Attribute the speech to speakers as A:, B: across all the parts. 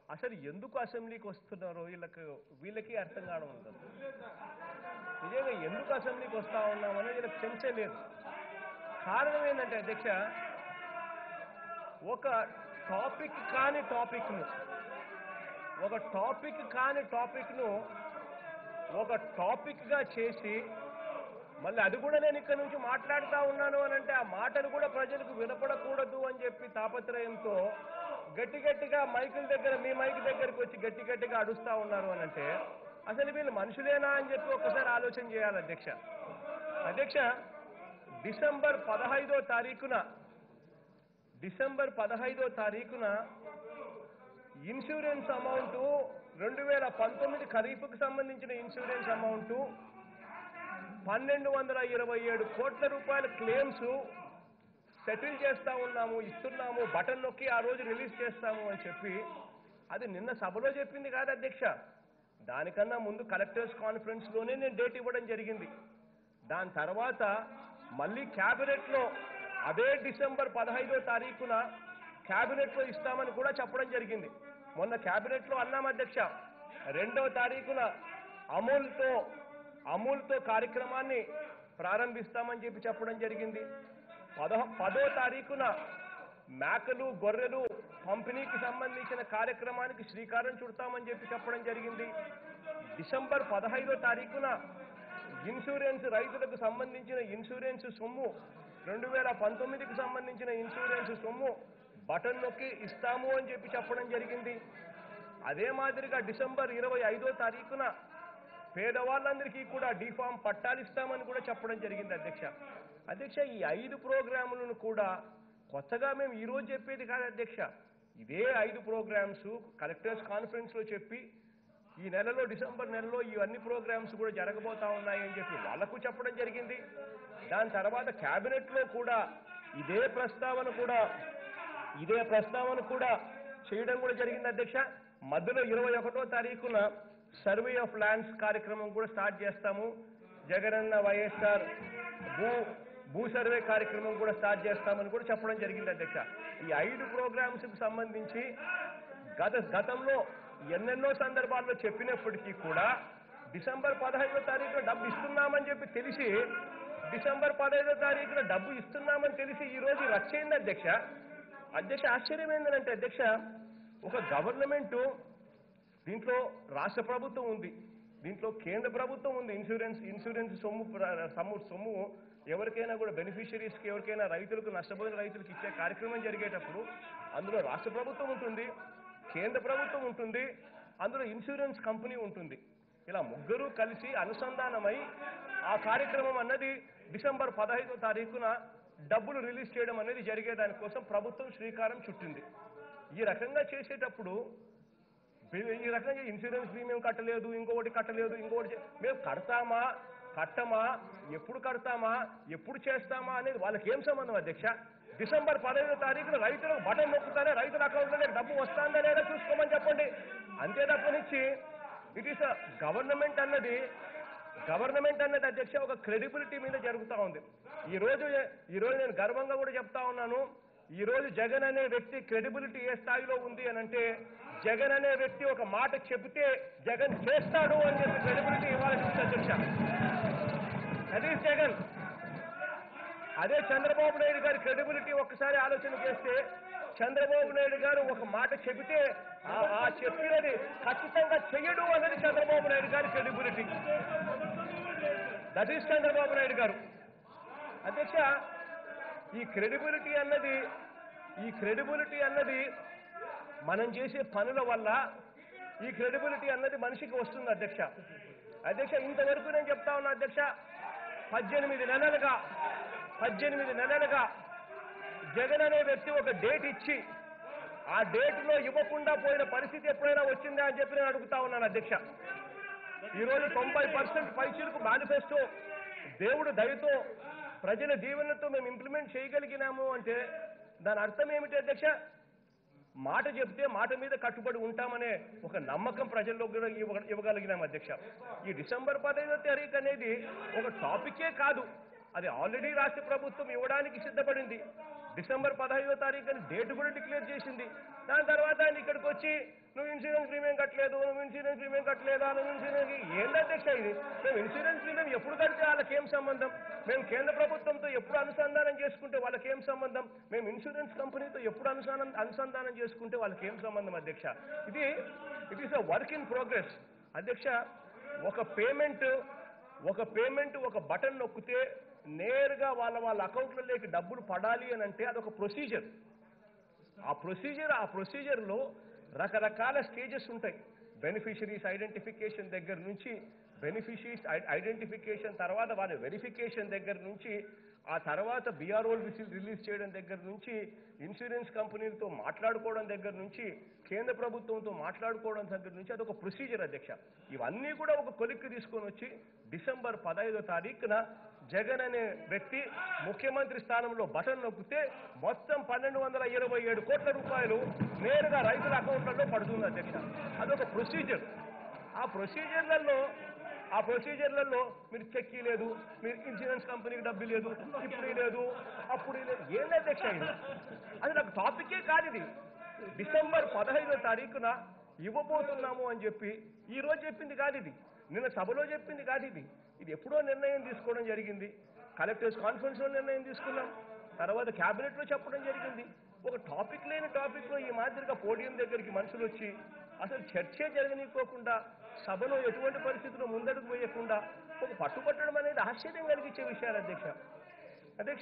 A: అసలు ఎందుకు అసెంబ్లీకి వస్తున్నారో వీళ్ళకి వీళ్ళకి అర్థం కావడం ఉంటుంది నిజంగా ఎందుకు అసెంబ్లీకి వస్తా ఉన్నాం అనేది వీళ్ళకి సెన్సే లేదు కారణం ఏంటంటే అధ్యక్ష ఒక టాపిక్ కాని టాపిక్ను ఒక టాపిక్ కాని టాపిక్ను ఒక టాపిక్గా చేసి మళ్ళీ అది కూడా నేను ఇక్కడ నుంచి మాట్లాడుతూ ఉన్నాను అని అంటే ఆ మాటలు కూడా ప్రజలకు వినపడకూడదు అని చెప్పి తాపత్రయంతో గట్టి గట్టిగా మైకుల దగ్గర మీ మైక్ దగ్గరికి వచ్చి గట్టి గట్టిగా అడుస్తూ ఉన్నారు అని అంటే అసలు వీళ్ళు మనుషులేనా అని చెప్పి ఒక్కసారి ఆలోచన చేయాలి అధ్యక్ష అధ్యక్ష డిసెంబర్ పదహైదో తారీఖున డిసెంబర్ పదహైదో తారీఖున ఇన్సూరెన్స్ అమౌంట్ రెండు వేల పంతొమ్మిది ఖరీఫ్కు సంబంధించిన ఇన్సూరెన్స్ అమౌంట్ పన్నెండు వందల ఇరవై ఏడు కోట్ల రూపాయల క్లెయిమ్స్ సెటిల్ చేస్తా ఉన్నాము ఇస్తున్నాము బటన్ నొక్కి ఆ రోజు రిలీజ్ చేస్తాము అని చెప్పి అది నిన్న సభలో చెప్పింది కాదు అధ్యక్ష దానికన్నా ముందు కలెక్టర్స్ కాన్ఫరెన్స్లోనే నేను డేట్ ఇవ్వడం జరిగింది దాని తర్వాత మళ్ళీ క్యాబినెట్లో అదే డిసెంబర్ పదహైదో తారీఖున క్యాబినెట్లో ఇస్తామని కూడా చెప్పడం జరిగింది మొన్న క్యాబినెట్లో అన్నాం అధ్యక్ష రెండవ తారీఖున అమూల్తో అమూల్తో కార్యక్రమాన్ని ప్రారంభిస్తామని చెప్పి చెప్పడం జరిగింది పదో పదో తారీఖున మేకలు గొర్రెలు పంపిణీకి సంబంధించిన కార్యక్రమానికి శ్రీకారం చుడతామని చెప్పి చెప్పడం జరిగింది డిసెంబర్ పదహైదో తారీఖున ఇన్సూరెన్స్ రైతులకు సంబంధించిన ఇన్సూరెన్స్ సొమ్ము రెండు వేల పంతొమ్మిదికి సంబంధించిన ఇన్సూరెన్స్ సొమ్ము బటన్ నొక్కి ఇస్తాము అని చెప్పి చెప్పడం జరిగింది అదే మాదిరిగా డిసెంబర్ ఇరవై ఐదో తారీఖున పేదవాళ్ళందరికీ కూడా డిఫామ్ పట్టాలు ఇస్తామని కూడా చెప్పడం జరిగింది అధ్యక్ష అధ్యక్ష ఈ ఐదు ప్రోగ్రాములను కూడా కొత్తగా మేము ఈ రోజు చెప్పేది కాదు అధ్యక్ష ఇదే ఐదు ప్రోగ్రామ్స్ కలెక్టర్స్ కాన్ఫరెన్స్లో చెప్పి ఈ నెలలో డిసెంబర్ నెలలో ఇవన్నీ ప్రోగ్రామ్స్ కూడా జరగబోతా ఉన్నాయి అని చెప్పి వాళ్ళకు చెప్పడం జరిగింది దాని తర్వాత క్యాబినెట్లో కూడా ఇదే ప్రస్తావన కూడా ఇదే ప్రస్తావన కూడా చేయడం కూడా జరిగింది అధ్యక్ష మధ్యలో ఇరవై ఒకటో తారీఖున సర్వే ఆఫ్ ల్యాండ్స్ కార్యక్రమం కూడా స్టార్ట్ చేస్తాము జగనన్న వైఎస్ఆర్ భూ భూ సర్వే కార్యక్రమం కూడా స్టార్ట్ చేస్తామని కూడా చెప్పడం జరిగింది అధ్యక్ష ఈ ఐదు ప్రోగ్రామ్స్ కి సంబంధించి గత గతంలో ఎన్నెన్నో సందర్భాల్లో చెప్పినప్పటికీ కూడా డిసెంబర్ పదహైదో తారీఖున డబ్బు ఇస్తున్నామని చెప్పి తెలిసి డిసెంబర్ పదహైదో తారీఖున డబ్బు ఇస్తున్నామని తెలిసి ఈ రోజు రచ్చ అయింది అధ్యక్ష అధ్యక్ష ఆశ్చర్యం ఏంటంటే అధ్యక్ష ఒక గవర్నమెంట్ దీంట్లో రాష్ట్ర ప్రభుత్వం ఉంది దీంట్లో కేంద్ర ప్రభుత్వం ఉంది ఇన్సూరెన్స్ ఇన్సూరెన్స్ సొమ్ము ప్ర- సొమ్ము సొమ్ము ఎవరికైనా కూడా బెనిఫిషరీస్కి ఎవరికైనా రైతులకు నష్టపోయిన రైతులకు ఇచ్చే కార్యక్రమం జరిగేటప్పుడు అందులో రాష్ట్ర ప్రభుత్వం ఉంటుంది కేంద్ర ప్రభుత్వం ఉంటుంది అందులో ఇన్సూరెన్స్ కంపెనీ ఉంటుంది ఇలా ముగ్గురు కలిసి అనుసంధానమై ఆ కార్యక్రమం అన్నది డిసెంబర్ పదహైదో తారీఖున డబ్బులు రిలీజ్ చేయడం అనేది జరిగే దానికోసం ప్రభుత్వం శ్రీకారం చుట్టింది ఈ రకంగా చేసేటప్పుడు వీ- ఈ రకంగా ఇన్సూరెన్స్ ప్రీమియం కట్టలేదు ఇంకొకటి కట్టలేదు ఇంకొకటి చే- మేము కడతామా కట్టమా ఎప్పుడు కడతామా ఎప్పుడు చేస్తామా అనేది వాళ్ళకి ఏం సంబంధం అధ్యక్ష డిసెంబర్ పదహైదో తారీఖున రైతులకు బటన్ నొక్కుతానే రైతుల అకౌంట్లో డబ్బు వస్తుందా లేదా చూసుకోమని చెప్పండి అంతే తప్పనిచ్చి ఇట్ ఈస్ గవర్నమెంట్ అన్నది గవర్నమెంట్ అన్నది అధ్యక్ష ఒక క్రెడిబిలిటీ మీద జరుగుతూ ఉంది ఈ రోజు ఈ రోజు నేను గర్వంగా కూడా చెప్తా ఉన్నాను ఈ రోజు జగన్ అనే వ్యక్తి క్రెడిబిలిటీ ఏ స్థాయిలో ఉంది అని అంటే జగన్ అనే వ్యక్తి ఒక మాట చెబితే జగన్ చేస్తాడు అని చెప్పి క్రెడిబిలిటీ ఇవ్వాల్సి ఉంది అధ్యక్ష అది జగన్ అదే చంద్రబాబు నాయుడు గారి క్రెడిబిలిటీ ఒక్కసారి ఆలోచన చేస్తే చంద్రబాబు నాయుడు గారు ఒక మాట చెబితే ఆ- ఆ చెప్పినది ఖచ్చితంగా చెయ్యడు అన్నది చంద్రబాబు నాయుడు గారి credibility that is Chandrababu Naidu garu అధ్యక్ష ఈ క్రెడిబిలిటీ అన్నది ఈ క్రెడిబిలిటీ అన్నది మనం చేసే పనుల వల్ల ఈ క్రెడిబిలిటీ అన్నది మనిషికి వస్తుంది అధ్యక్ష అధ్యక్ష ఇంతవరకు నేను చెప్తా ఉన్నా అధ్యక్ష పద్దెనిమిది నెలలుగా పద్దెనిమిది నెలలుగా జగన్ అనే వ్యక్తి ఒక డేట్ ఇచ్చి ఆ డేట్లో ఇవ్వకుండా పోయిన పరిస్థితి ఎప్పుడైనా వచ్చిందా అని చెప్పి నేను అడుగుతా ఉన్నాను అధ్యక్ష ఈరోజు తొంభై పర్సెంట్ పైసలకు మేనిఫెస్టో దేవుడు దయతో ప్రజల దీవెనతో మేము ఇంప్లిమెంట్ చేయగలిగినాము అంటే దాని అర్థం ఏమిటి అధ్యక్ష మాట చెప్తే మాట మీద కట్టుబడి ఉంటామనే ఒక నమ్మకం ప్రజల్లో కూడా ఇవ్వ- ఇవ్వగలిగినాం అధ్యక్ష ఈ డిసెంబర్ పదహైదో తారీఖు అనేది ఒక టాపికే కాదు అది ఆల్రెడీ రాష్ట్ర ప్రభుత్వం ఇవ్వడానికి సిద్ధపడింది డిసెంబర్ పదహైదో తారీఖు అని డేట్ కూడా డిక్లేర్ చేసింది దాని తర్వాత ఇక్కడికి వచ్చి నువ్వు ఇన్సూరెన్స్ ప్రీమియం కట్టలేదు నువ్వు ఇన్సూరెన్స్ ప్రీమియం కట్టలేదా నువ్వు ఇన్సూరెన్స్ ఏంటి అధ్యక్ష ఇది మేము ఇన్సూరెన్స్ ప్రీమియం ఎప్పుడు కడితే వాళ్ళకి ఏం సంబంధం మేము కేంద్ర ప్రభుత్వంతో ఎప్పుడు అనుసంధానం చేసుకుంటే వాళ్ళకి ఏం సంబంధం మేము ఇన్సూరెన్స్ కంపెనీతో ఎప్పుడు అనుసంధానం అనుసంధానం చేసుకుంటే వాళ్ళకి ఏం సంబంధం అధ్యక్ష ఇది it is a work in progress అధ్యక్ష ఒక పేమెంట్ ఒక పేమెంట్ ఒక బటన్ నొక్కితే నేరుగా వాళ్ళ వాళ్ళ అకౌంట్లలోకి డబ్బులు పడాలి అని అంటే అదొక ప్రొసీజర్ ఆ ప్రొసీజర్ ఆ ప్రొసీజర్లో రకరకాల స్టేజెస్ ఉంటాయి బెనిఫిషరీస్ ఐడెంటిఫికేషన్ దగ్గర నుంచి బెనిఫిషరీస్ ఐడెంటిఫికేషన్ తర్వాత వాళ్ళ వెరిఫికేషన్ దగ్గర నుంచి ఆ తర్వాత బీఆర్ఓల్ రిలీజ్ చేయడం దగ్గర నుంచి ఇన్సూరెన్స్ కంపెనీలతో మాట్లాడుకోవడం దగ్గర నుంచి కేంద్ర ప్రభుత్వంతో మాట్లాడుకోవడం దగ్గర నుంచి అదొక ప్రొసీజర్ అధ్యక్ష ఇవన్నీ కూడా ఒక కొలిక్కి తీసుకొని వచ్చి డిసెంబర్ పదహైదో తారీఖున జగన్ అనే వ్యక్తి ముఖ్యమంత్రి స్థానంలో బటన్ నొక్కితే మొత్తం పన్నెండు వందల ఇరవై ఏడు కోట్ల రూపాయలు నేరుగా రైతుల అకౌంట్లలో పడుతుంది అధ్యక్ష అదొక ప్రొసీజర్ ఆ ప్రొసీజర్లలో ఆ ప్రొసీజర్లలో మీరు చెక్ లేదు మీరు ఇన్సూరెన్స్ కంపెనీకి డబ్బు లేదు ఇప్పుడు లేదు అప్పుడు లేదు ఏంది అధ్యక్ష ఇది అది నాకు టాపికే కాదు ఇది డిసెంబర్ పదహైదో తారీఖున ఇవ్వబోతున్నాము అని చెప్పి ఈ రోజు చెప్పింది కాదు ఇది నిన్న సభలో చెప్పింది కాదు ఇది ఇది ఎప్పుడో నిర్ణయం తీసుకోవడం జరిగింది కలెక్టర్స్ కాన్ఫరెన్స్లో నిర్ణయం తీసుకున్నాం తర్వాత క్యాబినెట్లో చెప్పడం జరిగింది ఒక టాపిక్ లేని టాపిక్లో ఈ మాదిరిగా పోడియం దగ్గరికి మనుషులు వచ్చి అసలు చర్చే జరగనీకోకుండా సభలో ఎటువంటి పరిస్థితుల్లో ముందడుగు వేయకుండా ఒక పట్టుపట్టడం అనేది ఆశ్చర్యం కలిగించే విషయాలు అధ్యక్ష అధ్యక్ష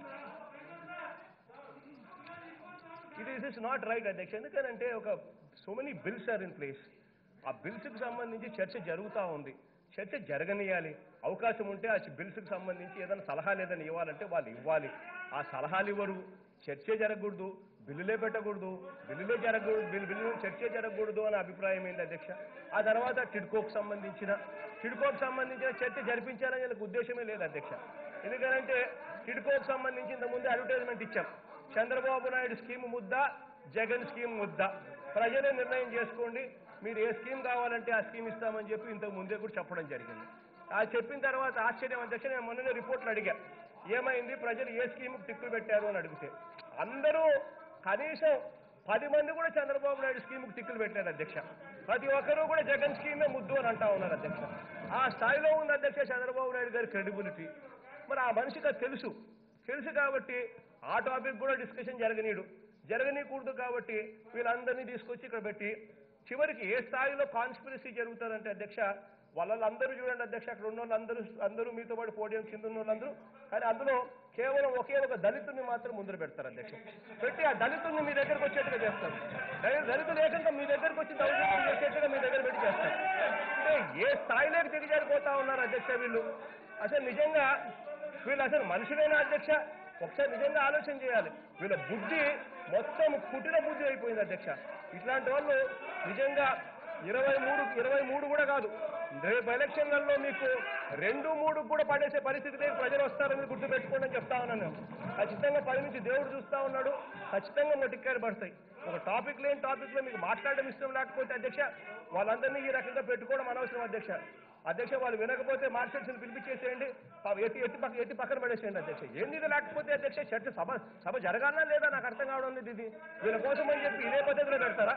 A: ఇది ఇస్ నాట్ రైట్ అధ్యక్ష ఎందుకనంటే ఒక so many bills are in place ఆ బిల్స్కి సంబంధించి చర్చ జరుగుతూ ఉంది చర్చ జరగనియాలి అవకాశం ఉంటే ఆ బిల్స్కి సంబంధించి ఏదైనా సలహాలు ఏదైనా ఇవ్వాలంటే వాళ్ళు ఇవ్వాలి ఆ సలహాలు ఇవ్వరు చర్చే జరగకూడదు బిల్లులే పెట్టకూడదు బిల్లులే జరగకూడదు బిల్లు బిల్లు చర్చే జరగకూడదు అనే అభిప్రాయం ఏంటి అధ్యక్ష ఆ తర్వాత టిడ్కోకు సంబంధించిన టిడ్కోకు సంబంధించిన చర్చ జరిపించాలని వీళ్ళకి ఉద్దేశమే లేదు అధ్యక్ష ఎందుకంటే టిడ్కోకు సంబంధించి ఇంతకుముందు అడ్వర్టైజ్మెంట్ ఇచ్చాం చంద్రబాబు నాయుడు స్కీమ్ ముద్ద జగన్ స్కీమ్ ముద్ద ప్రజలే నిర్ణయం చేసుకోండి మీరు ఏ స్కీమ్ కావాలంటే ఆ స్కీమ్ ఇస్తామని చెప్పి ఇంతకు ముందే కూడా చెప్పడం జరిగింది ఆ చెప్పిన తర్వాత ఆశ్చర్యం అధ్యక్ష నేను మొన్ననే రిపోర్ట్లు అడిగా ఏమైంది ప్రజలు ఏ స్కీమ్ టిక్కులు పెట్టారు అని అడిగితే అందరూ కనీసం పది మంది కూడా చంద్రబాబు నాయుడు స్కీమ్కి టిక్కులు పెట్టారు అధ్యక్ష ప్రతి ఒక్కరూ కూడా జగన్ స్కీమే ముద్దు అని అంటా ఉన్నారు అధ్యక్ష ఆ స్థాయిలో ఉంది అధ్యక్ష చంద్రబాబు నాయుడు గారి క్రెడిబిలిటీ మరి ఆ మనిషికి అది తెలుసు తెలుసు కాబట్టి ఆ టాపిక్ కూడా డిస్కషన్ జరగనీయడు జరగనీయకూడదు కాబట్టి వీళ్ళందరినీ తీసుకొచ్చి ఇక్కడ పెట్టి చివరికి ఏ స్థాయిలో కాన్స్పిరసీ జరుగుతుందంటే అధ్యక్ష వాళ్ళందరూ చూడండి అధ్యక్ష అక్కడ ఉన్న వాళ్ళందరూ అందరూ మీతో పాటు పోడియం కింద ఉన్న వాళ్ళందరూ కానీ అందులో కేవలం ఒకే ఒక దళితుడిని మాత్రం ముందర పెడతారు అధ్యక్ష పెట్టి ఆ దళితుడిని మీ దగ్గరకు వచ్చేట్టుగా చేస్తారు దళి- దళితులు ఏకంగా మీ దగ్గరకు వచ్చి దౌర్జన్యం చేసేట్టుగా మీ దగ్గర పెట్టి చేస్తారు అంటే ఏ స్థాయిలోకి దిగజారిపోతా ఉన్నారు అధ్యక్ష వీళ్ళు అసలు నిజంగా వీళ్ళు అసలు మనుషులైన అధ్యక్ష ఒకసారి నిజంగా ఆలోచన చేయాలి వీళ్ళ బుద్ధి మొత్తం కుటిల బుద్ధి అయిపోయింది అధ్యక్ష ఇట్లాంటి వాళ్ళు నిజంగా ఇరవై మూడు ఇరవై మూడు కూడా కాదు రేపు ఎలక్షన్లలో మీకు రెండు మూడు కూడా పడేసే పరిస్థితికి ప్రజలు వస్తారని గుర్తు పెట్టుకోండి అని చెప్తా ఉన్నాను నేను. ఖచ్చితంగా పది నుంచి దేవుడు చూస్తా ఉన్నాడు ఖచ్చితంగా మొటిక్కాయలు పడతాయి ఒక టాపిక్ లేని టాపిక్ లో మీకు మాట్లాడడం ఇష్టం లేకపోతే అధ్యక్ష వాళ్ళందరినీ ఈ రకంగా పెట్టుకోవడం అనవసరం అధ్యక్ష అధ్యక్ష వాళ్ళు వినకపోతే మార్షల్స్ పిలిపించేసేయండి పా- ఎత్తి ఎత్తి పక్క ఎత్తి పక్కన పడేసేయండి అధ్యక్ష ఏంది ఇది లేకపోతే అధ్యక్ష చర్చ సభ సభ జరగాలనా లేదా నాకు అర్థం కావడం లేదు ఇది వీళ్ళ కోసం అని చెప్పి ఇదే పద్ధతిలో పెడతారా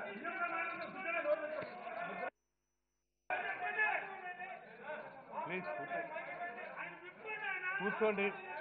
B: ప్లీజ్ కూర్చోండి